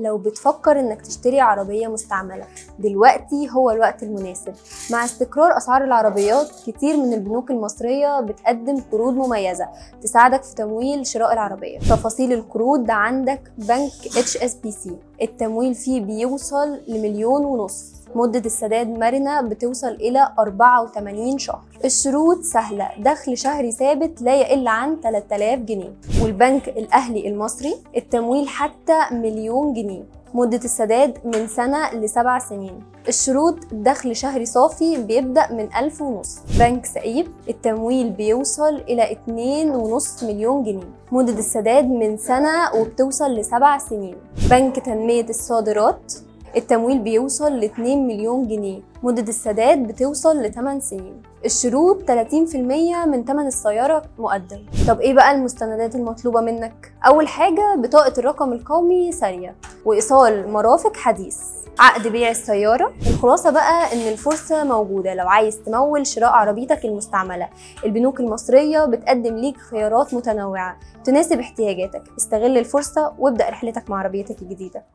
لو بتفكر انك تشتري عربية مستعملة دلوقتي هو الوقت المناسب مع استقرار اسعار العربيات كتير من البنوك المصرية بتقدم قروض مميزة تساعدك في تمويل شراء العربية تفاصيل القروض ده عندك بنك اتش اس بي سي التمويل فيه بيوصل لمليون ونص مدة السداد مرنة بتوصل إلى 84 شهر الشروط سهلة دخل شهري ثابت لا يقل عن 3000 جنيه والبنك الأهلي المصري التمويل حتى مليون جنيه مدة السداد من سنة لسبع سنين الشروط دخل شهري صافي بيبدأ من ألف ونص بنك سعيد التمويل بيوصل إلى اتنين ونص مليون جنيه مدة السداد من سنة وبتوصل لسبع سنين بنك تنمية الصادرات التمويل بيوصل ل 2 مليون جنيه مدة السداد بتوصل ل 8 سنين الشروط 30% من ثمن السيارة مقدم طب ايه بقى المستندات المطلوبة منك؟ أول حاجة بطاقة الرقم القومي سارية وإيصال مرافق حديث عقد بيع السيارة الخلاصة بقى إن الفرصة موجودة لو عايز تمول شراء عربيتك المستعملة البنوك المصرية بتقدم ليك خيارات متنوعة تناسب احتياجاتك استغل الفرصة وابدأ رحلتك مع عربيتك الجديدة